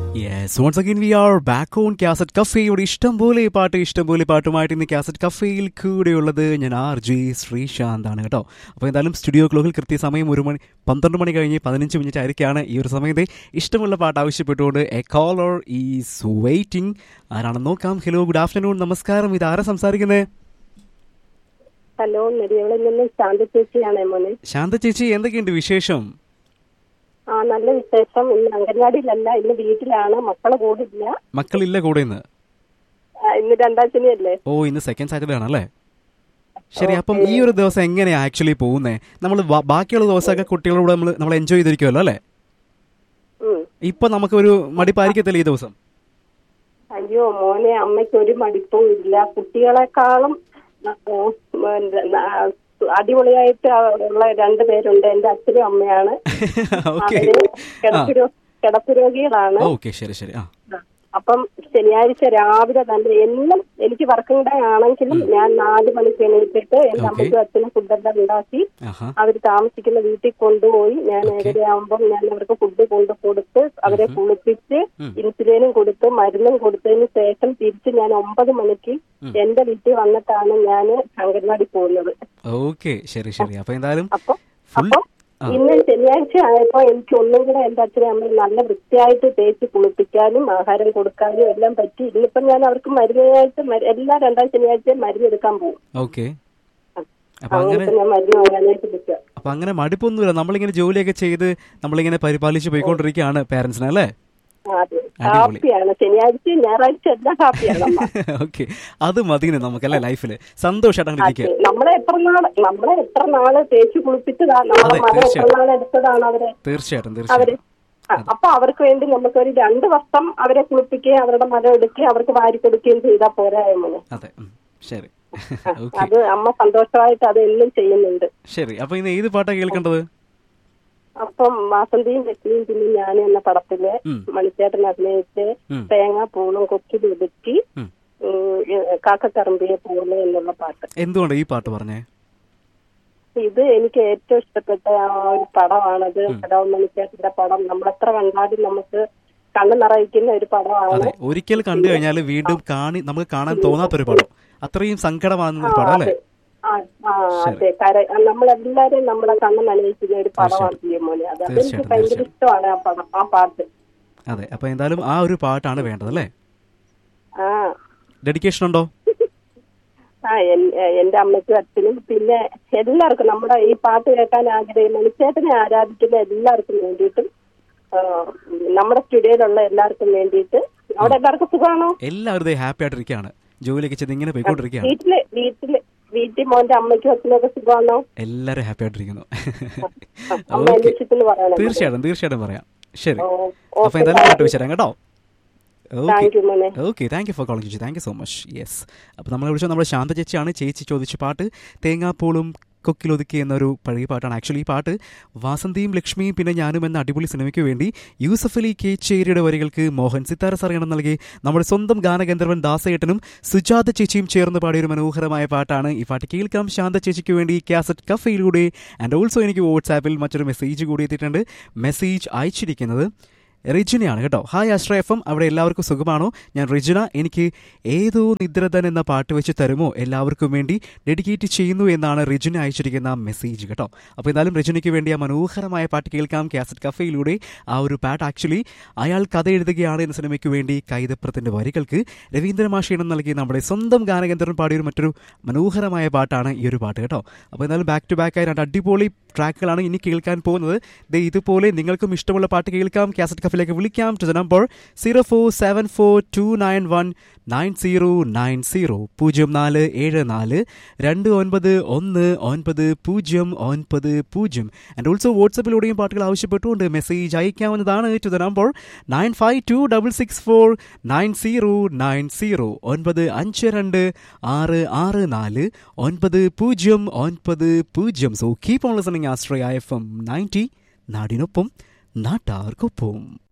Yes once again we are back on cassette കഫേയുടെ ഇഷ്ടംപോലെ പാട്ട് ഇഷ്ടംപോലെ പാട്ടുമായിട്ട് ഇന്ന് കാസറ്റ് കഫേയിൽ കൂടെയുള്ളത് ഞാൻ ആർ ജെ ശ്രീശാന്ത് ആണ് കേട്ടോ അപ്പോൾ എന്തായാലും സ്റ്റുഡിയോ ക്ലോക്കിൽ കൃത്യസമയം ഒരു മണി പന്ത്രണ്ട് മണി കഴിഞ്ഞ് പതിനഞ്ച് മിനിറ്റ് ആയിരിക്കാണ് ഈ ഒരു സമയത്ത് ഇഷ്ടമുള്ള പാട്ട് ആവശ്യപ്പെട്ടുകൊണ്ട് എ കോളർ ഈസ് വെയിറ്റിംഗ് ആരാണെന്ന് നോക്കാം ഹലോ ഗുഡ് ആഫ്റ്റർനൂൺ നമസ്കാരം ഇത് ആരാ സംസാരിക്കുന്നത് ഹലോ നെടിയവളിൽ നിന്ന് ശാന്ത ചേച്ചിയാണ് മോനെ ശാന്ത ചേച്ചി എന്തൊക്കെയുണ്ട് വിശേഷം ആ നല്ല വിശേഷം ഇന്ന് അംഗൻവാടിയിലല്ല ഇന്ന് വീട്ടിലാണ് മക്കളെ കൂടില്ല മക്കളില്ല കൂടെ ഇന്ന് ആ, ഇന്ന് രണ്ടാം ശനിയല്ലേ ഓ ഇന്ന് സെക്കൻഡ് സാറ്റർഡേ ആണല്ലേ ശരി അപ്പം ഈ ഒരു ദിവസം എങ്ങനെയാ ആക്ച്വലി പോകുന്നേ നമ്മൾ ബാക്കിയുള്ള ദിവസമൊക്കെ കുട്ടികളോട് നമ്മൾ നമ്മൾ എൻജോയ് ചെയ്തിരിക്കുമല്ലോ അല്ലേ ഉം. ഇപ്പൊ നമുക്കൊരു മടിപ്പായിരിക്കത്തില്ല ഈ ദിവസം അയ്യോ മോനെ അമ്മയ്ക്ക് ഒരു മടിപ്പും ഇല്ല കുട്ടികളെക്കാളും ആ, ഉം, ആ, അടിപൊളിയായിട്ട് ഉള്ള രണ്ടു പേരുണ്ട് എന്റെ അച്ഛനും അമ്മയാണ് ഓക്കെ അവര് കിടപ്പുരോ കിടപ്പുരോഗികളാണ് ഓക്കെ ശരി ശരി ആ അപ്പം ശനിയാഴ്ച രാവിലെ തന്നെ എന്നും എനിക്ക് വർക്കിംഗ് ഡേ ആണെങ്കിലും ഞാൻ നാല് മണിക്ക് എണീറ്റിട്ട് എന്റെ Okay. അമ്മയ്ക്കും അച്ഛനും ഫുഡെല്ലാം ഉണ്ടാക്കി ആഹാ അവർ താമസിക്കുന്ന വീട്ടിൽ കൊണ്ടുപോയി ഞാൻ ഏഴരയാകുമ്പോൾ ഞാൻ അവർക്ക് ഫുഡ് കൊണ്ട് കൊടുത്ത് അവരെ കുളിപ്പിച്ച് ഉം. ഇൻസുലിനും കൊടുത്ത് മരുന്നും കൊടുത്തതിന് ശേഷം തിരിച്ച് ഞാൻ ഒമ്പത് മണിക്ക് എന്റെ വീട്ടിൽ വന്നിട്ടാണ് ഞാൻ അംഗൻവാടി പോകുന്നത് ഓക്കെ ശരി ശരി അപ്പൊ എന്തായാലും അപ്പൊ ഫുൾ അപ്പൊ ഇന്ന് ശനിയാഴ്ച ആയപ്പോ എനിക്ക് ഒന്നും കൂടെ എന്റെ അച്ഛനും അമ്മയും നല്ല വൃത്തിയായിട്ട് തേച്ച് കുളിപ്പിക്കാനും ആഹാരം കൊടുക്കാനും എല്ലാം പറ്റി ഇന്നിപ്പം ഞാൻ അവർക്ക് മരുന്നായിട്ട് മരു- എല്ലാ രണ്ടാം ശനിയാഴ്ച മരുന്ന് എടുക്കാൻ പോകും ഓക്കെ അപ്പൊ അങ്ങനെ അങ്ങനെ ഞാൻ മരുന്ന് വാങ്ങാനായിട്ട് നിൽക്കുക അപ്പൊ അങ്ങനെ മടുപ്പൊന്നുമില്ല നമ്മളിങ്ങനെ ജോലിയൊക്കെ ചെയ്ത് നമ്മളിങ്ങനെ പരിപാലിച്ച് പോയിക്കൊണ്ടിരിക്കുകയാണ് പേരൻസിനെ അല്ലേ അതെ അടിപൊളി. ഹാപ്പിയാണ് ശനിയാഴ്ച ഞായറാഴ്ച എല്ലാം ഹാപ്പിയാണ് അമ്മ. ഓക്കെ അത് മതിന് നമുക്കല്ലേ ലൈഫില് സന്തോഷമായിട്ട് അങ്ങനെ അതെ. ഇരിക്കുക നമ്മളെ എത്ര നാള് നമ്മളെ എത്ര നാള് തേച്ച് കുളിപ്പിച്ചതാ നമ്മളെ അതെ, മകൻ എത്ര തീർച്ചയായും. നാൾ എടുത്തതാണ് അവരെ തീർച്ചയായിട്ടും അവര് തീർച്ചയായിട്ടും ആ, അപ്പൊ അവർക്ക് വേണ്ടി നമുക്ക് ഒരു രണ്ട് വർഷം അവരെ കുളിപ്പിക്കുകയും അവരുടെ മരം എടുക്കുകയും അവർക്ക് വാരി കൊടുക്കുകയും ചെയ്താൽ പോരായ്മ അതെ ഉം. ശരി ഓക്കെ അത് അമ്മ സന്തോഷമായിട്ട് അത് എന്നും ചെയ്യുന്നുണ്ട് ശരി അപ്പൊ ഇന്ന് ഏത് പാട്ടാ കേൾക്കേണ്ടത് അപ്പം വാസന്തിയും ലക്ഷ്മിയും പിന്നെ ഞാൻ എന്ന പടത്തില് ഉം. മണിച്ചേട്ടൻ അഭിനയിച്ച് ഉം. തേങ്ങ പൂളും കൊക്കിൽ ഒതുക്കി ഉം. കാക്കക്കറമ്പിയെ പോലെ എന്നുള്ള പാട്ട് എന്തുകൊണ്ട് ഈ പാട്ട് പറഞ്ഞേ ഇത് എനിക്ക് ഏറ്റവും ഇഷ്ടപ്പെട്ട ആ ഒരു പടമാണത് പടം മണിച്ചേട്ടന്റെ പടം നമ്മളെത്ര കണ്ടാലും നമുക്ക് കണ്ണു നിറയിക്കുന്ന ഒരു പടമാണ് അതെ ഒരിക്കൽ കണ്ടു കഴിഞ്ഞാൽ വീണ്ടും കാണി നമുക്ക് കാണാൻ തോന്നാത്തൊരു പടം അത്രയും സങ്കടമാകുന്ന ഒരു പടം അല്ലേ ആ, ആ, അതെ കര നമ്മളെല്ലാരും നമ്മളെ കണ്ണ് നനയിക്കുന്ന ഒരു പടമാണ് പി മോനെ അത് അതെനിക്ക് തീർച്ചയായിട്ടും, ഭയങ്കര തീർച്ചയായിട്ടും. ഇഷ്ടമാണ് ആ പടം ആ പാട്ട് അതെ അപ്പൊ എന്തായാലും ആ ഒരു പാട്ടാണ് വേണ്ടത് അല്ലേ ആ ഡെഡിക്കേഷൻ ഉണ്ടോ ആ എൻ- എന്റെ അമ്മയ്ക്കും അച്ഛനും പിന്നെ എല്ലാവർക്കും നമ്മുടെ ഈ പാട്ട് കേൾക്കാൻ ആഗ്രഹം മനുഷ്യത്തിനെ ആരാധിക്കുന്ന എല്ലാവർക്കും വേണ്ടിയിട്ടും ആ, നമ്മുടെ സ്റ്റുഡിയോയിലുള്ള എല്ലാവർക്കും വേണ്ടിയിട്ട് അവിടെ എല്ലാവർക്കും സുഖമാണോ എല്ലാവരും ഹാപ്പി ആയിട്ടിരിക്കുകയാണ് ജോലിയൊക്കെ ചെയ്ത് ഇങ്ങനെ പോയിക്കൊണ്ടിരിക്കുകയാണ് വീട്ടില് വീട്ടില് വീട്ടിൽ മോന്റെ അമ്മയ്ക്കും അച്ഛനും ഒക്കെ സുഖമാണോ എല്ലാവരും ഹാപ്പി ആയിട്ടിരിക്കുന്നു അമ്മ ഓക്കെ അന്വേഷിച്ചെന്ന് പറയണം തീർച്ചയായിട്ടും തീർച്ചയായിട്ടും പറയാം ശരി ഓ, അപ്പൊ എന്തായാലും പാട്ട് വെച്ചുതരാം കേട്ടോ ഓക്കെ താങ്ക് യു മോനെ okay thank you for calling ചേച്ചി thank you so much yes അപ്പോൾ നമ്മളെ വിളിച്ചത് നമ്മുടെ ശാന്ത ചേച്ചിയാണ് ചേച്ചി ചോദിച്ച പാട്ട് തേങ്ങാപ്പൂളും കൊക്കിലൊതുക്കി എന്നൊരു പഴയ പാട്ടാണ് ആക്ച്വലി ഈ പാട്ട് വാസന്തിയും ലക്ഷ്മിയും പിന്നെ ഞാനും എന്ന അടിപൊളി സിനിമയ്ക്ക് വേണ്ടി യൂസഫ് അലി കെ ചേരിയുടെ വരികൾക്ക് മോഹൻ സിത്താര സറിയണം നൽകി നമ്മുടെ സ്വന്തം ഗാനഗന്ധർവൻ ദാസേട്ടനും സുജാത ചേച്ചിയും ചേർന്ന് പാടിയ ഒരു മനോഹരമായ പാട്ടാണ് ഈ പാട്ട് കേൾക്കാം ശാന്ത ചേച്ചിക്ക് വേണ്ടി കാസറ്റ് കഫയിലൂടെ ആൻഡ് ഓൾസോ എനിക്ക് വാട്സാപ്പിൽ മറ്റൊരു മെസ്സേജ് കൂടി എത്തിയിട്ടുണ്ട് മെസ്സേജ് അയച്ചിരിക്കുന്നത് റിജിനയാണ് കേട്ടോ ഹായ് അശ്ര എഫ് എം അവിടെ എല്ലാവർക്കും സുഖമാണോ ഞാൻ റിജിന എനിക്ക് ഏതോ നിദ്രതൻ എന്ന പാട്ട് വെച്ച് തരുമോ എല്ലാവർക്കും വേണ്ടി ഡെഡിക്കേറ്റ് ചെയ്യുന്നു എന്നാണ് റിജിന അയച്ചിരിക്കുന്ന മെസ്സേജ് കേട്ടോ അപ്പോൾ എന്തായാലും റിജിനയ്ക്ക് വേണ്ടി ആ മനോഹരമായ പാട്ട് കേൾക്കാം കാസറ്റ് കഫയിലൂടെ ആ ഒരു പാട്ട് ആക്ച്വലി അയാൾ കഥ എഴുതുകയാണ് എന്ന സിനിമയ്ക്ക് വേണ്ടി കൈതപ്രത്തിൻ്റെ വരികൾക്ക് രവീന്ദ്രമാഷീണം നൽകി നമ്മുടെ സ്വന്തം ഗാനഗന്ധർവൻ പാടിയൊരു മറ്റൊരു മനോഹരമായ പാട്ടാണ് ഈ ഒരു പാട്ട് കേട്ടോ അപ്പോൾ എന്തായാലും ബാക്ക് ടു ബാക്ക് ആയി രണ്ട് അടിപൊളി ട്രാക്കുകളാണ് ഇനി കേൾക്കാൻ പോകുന്നത് ദേ ഇതുപോലെ നിങ്ങൾക്കും ഇഷ്ടമുള്ള പാട്ട് കേൾക്കാം കാസറ്റ് കഫിലേക്ക് വിളിക്കാം to the number zero four seven four two nine one nine zero nine zero പൂജ്യം നാല് ഏഴ് നാല് രണ്ട് ഒൻപത് ഒന്ന് ഒൻപത് പൂജ്യം ഒൻപത് പൂജ്യം ആൻഡ് ഓൾസോ വാട്സപ്പിലൂടെയും പാട്ടുകൾ ആവശ്യപ്പെട്ടുകൊണ്ട് മെസ്സേജ് അയക്കാവുന്നതാണ് to the number nine five two double six four nine zero nine zero ഒൻപത് അഞ്ച് രണ്ട് ആറ് ആറ് നാല് ഒൻപത് പൂജ്യം ഒൻപത് പൂജ്യം so keep on listening Ashraya F M ninety നാടിനൊപ്പം നാട്ടാർക്കൊപ്പം